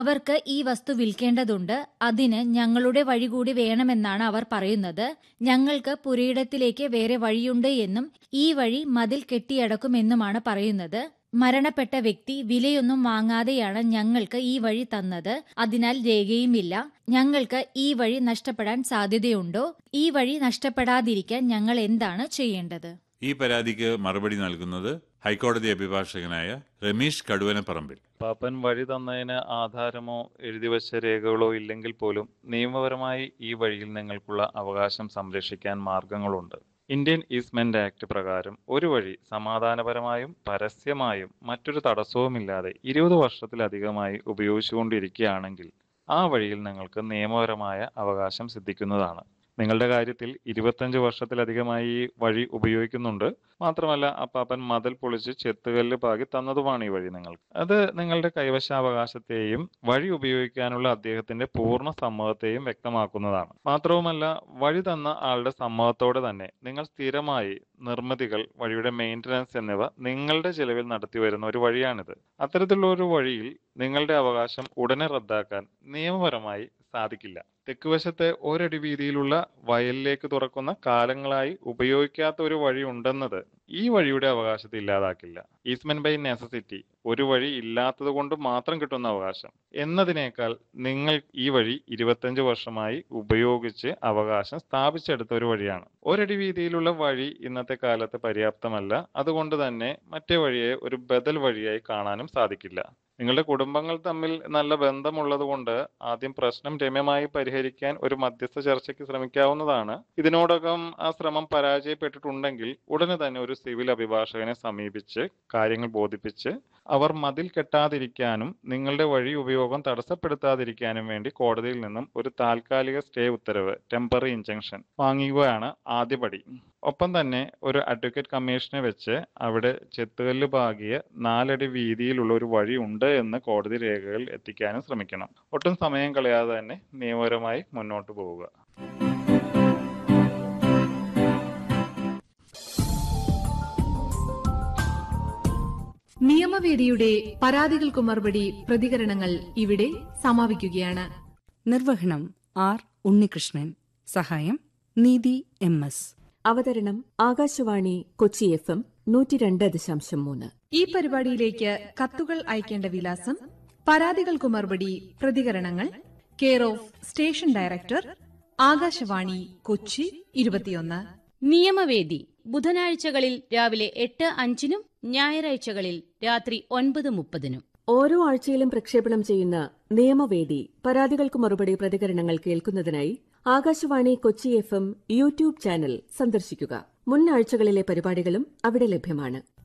അവർക്ക് ഈ വസ്തു വിൽക്കേണ്ടതുണ്ട് അതിന് ഞങ്ങളുടെ വഴി കൂടി വേണമെന്നാണ് അവർ പറയുന്നത് ഞങ്ങൾക്ക് പുരയിടത്തിലേക്ക് വേറെ വഴിയുണ്ട് എന്നും ഈ വഴി മതിൽ കെട്ടിയടക്കുമെന്നുമാണ് പറയുന്നത് മരണപ്പെട്ട വ്യക്തി വിലയൊന്നും വാങ്ങാതെയാണ് ഞങ്ങൾക്ക് ഈ വഴി തന്നത് അതിനാൽ രേഖയുമില്ല ഞങ്ങൾക്ക് ഈ വഴി നഷ്ടപ്പെടാൻ സാധ്യതയുണ്ടോ ഈ വഴി നഷ്ടപ്പെടാതിരിക്കാൻ ഞങ്ങൾ എന്താണ് ചെയ്യേണ്ടത് ഈ പരാതിക്ക് മറുപടി നൽകുന്നത് ഹൈക്കോടതി അഭിഭാഷകനായ രമേശ് കടുവനപ്പറമ്പിൽ പാപ്പൻ വഴി തന്നതിന് ആധാരമോ എഴുതിവച്ച രേഖകളോ ഇല്ലെങ്കിൽ പോലും നിയമപരമായി ഈ വഴിയിൽ നിങ്ങൾക്കുള്ള അവകാശം സംരക്ഷിക്കാൻ മാർഗങ്ങളുണ്ട് ഇന്ത്യൻ ഈസ്മെന്റ് ആക്ട് പ്രകാരം ഒരു വഴി സമാധാനപരമായും പരസ്യമായും മറ്റൊരു തടസ്സവുമില്ലാതെ ഇരുപത് വർഷത്തിലധികമായി ഉപയോഗിച്ചുകൊണ്ടിരിക്കുകയാണെങ്കിൽ ആ വഴിയിൽ നിങ്ങൾക്ക് നിയമപരമായ അവകാശം സിദ്ധിക്കുന്നതാണ് നിങ്ങളുടെ കാര്യത്തിൽ ഇരുപത്തഞ്ച് വർഷത്തിലധികമായി ഈ വഴി ഉപയോഗിക്കുന്നുണ്ട് മാത്രമല്ല അപ്പാപ്പൻ മതിൽ പൊളിച്ച് ചെത്തുകല്ല് പാകി തന്നതുമാണ് ഈ വഴി നിങ്ങൾക്ക് അത് നിങ്ങളുടെ കൈവശാവകാശത്തെയും വഴി ഉപയോഗിക്കാനുള്ള അദ്ദേഹത്തിന്റെ പൂർണ്ണ സമ്മതത്തെയും വ്യക്തമാക്കുന്നതാണ് മാത്രവുമല്ല വഴി തന്ന ആളുടെ സമ്മതത്തോടെ തന്നെ നിങ്ങൾ സ്ഥിരമായി നിർമ്മിതികൾ വഴിയുടെ മെയിൻ്റനൻസ് എന്നിവ നിങ്ങളുടെ ചെലവിൽ നടത്തി വരുന്ന ഒരു വഴിയാണിത് അത്തരത്തിലുള്ള ഒരു വഴിയിൽ നിങ്ങളുടെ അവകാശം ഉടനെ റദ്ദാക്കാൻ നിയമപരമായി സാധിക്കില്ല തെക്കുവശത്തെ ഒരടി വീതിയിലുള്ള വയലിലേക്ക് തുറക്കുന്ന കാലങ്ങളായി ഉപയോഗിക്കാത്ത ഒരു വഴി ഉണ്ടെന്നത് ഈ വഴിയുടെ അവകാശത്തെ ഇല്ലാതാക്കില്ല ഈസ്മെന്റ് ബൈ നെസസിറ്റി ഒരു വഴി ഇല്ലാത്തത് കൊണ്ട് മാത്രം കിട്ടുന്ന അവകാശം എന്നതിനേക്കാൾ നിങ്ങൾ ഈ വഴി ഇരുപത്തഞ്ച് വർഷമായി ഉപയോഗിച്ച് അവകാശം സ്ഥാപിച്ചെടുത്ത ഒരു വഴിയാണ് ഒരടി വീതിയിലുള്ള വഴി ഇന്നത്തെ കാലത്ത് പര്യാപ്തമല്ല അതുകൊണ്ട് തന്നെ മറ്റേ വഴിയെ ഒരു ബദൽ വഴിയായി കാണാനും സാധിക്കില്ല നിങ്ങളുടെ കുടുംബങ്ങൾ തമ്മിൽ നല്ല ബന്ധമുള്ളത് കൊണ്ട് ആദ്യം പ്രശ്നം രമ്യമായി പരിഹരിക്കാൻ ഒരു മധ്യസ്ഥ ചർച്ചയ്ക്ക് ശ്രമിക്കാവുന്നതാണ് ഇതിനോടകം ആ ശ്രമം പരാജയപ്പെട്ടിട്ടുണ്ടെങ്കിൽ ഉടനെ തന്നെ ഒരു സിവിൽ അഭിഭാഷകനെ സമീപിച്ച് കാര്യങ്ങൾ ബോധിപ്പിച്ച് അവർ മതിൽ കെട്ടാതിരിക്കാനും നിങ്ങളുടെ വഴി ഉപയോഗം തടസ്സപ്പെടുത്താതിരിക്കാനും വേണ്ടി കോടതിയിൽ നിന്നും ഒരു താൽക്കാലിക സ്റ്റേ ഉത്തരവ് ടെമ്പററി ഇൻജങ്ഷൻ വാങ്ങിക്കുകയാണ് ആദ്യപടി ഒപ്പം തന്നെ ഒരു അഡ്വക്കേറ്റ് കമ്മീഷനെ വെച്ച് അവിടെ ചെത്തുകല്ല് പാകിയ നാലടി വീതിയിലുള്ള ഒരു വഴി ഉണ്ട് എന്ന് കോടതി രേഖകൾ എത്തിക്കാനും ശ്രമിക്കണം ഒട്ടും സമയം കളയാതെ തന്നെ നിയമപരമായി മുന്നോട്ട് പോവുക നിയമവേദിയുടെ പരാതികൾക്കു മറുപടി പ്രതികരണങ്ങൾ ഇവിടെ സമാപിക്കുകയാണ് നിർവഹണം ആർ ഉണ്ണികൃഷ്ണൻ സഹായം നീതി എം എസ് അവതരണം ആകാശവാണി കൊച്ചി എഫ് എം നൂറ്റി രണ്ട് ദശാംശം മൂന്ന് ഈ പരിപാടിയിലേക്ക് കത്തുകൾ അയക്കേണ്ട വിലാസം പരാതികൾക്കു മറുപടി പ്രതികരണങ്ങൾ care of station director Akashvani Kochi ഇരുപത്തിയൊന്ന് നിയമവേദി ബുധനാഴ്ചകളിൽ രാവിലെ എട്ട് അഞ്ചിനും ഞായറാഴ്ചകളിൽ രാത്രി ഒൻപത് മുപ്പതിനും ഓരോ ആഴ്ചയിലും പ്രക്ഷേപണം ചെയ്യുന്ന നിയമവേദി പരാതികൾക്ക് മറുപടി പ്രതികരണങ്ങൾ കേൾക്കുന്നതിനായി Akashvani Kochi F M YouTube channel സന്ദർശിക്കുക മുൻ ആഴ്ചകളിലെ പരിപാടികളും അവിടെ ലഭ്യമാണ്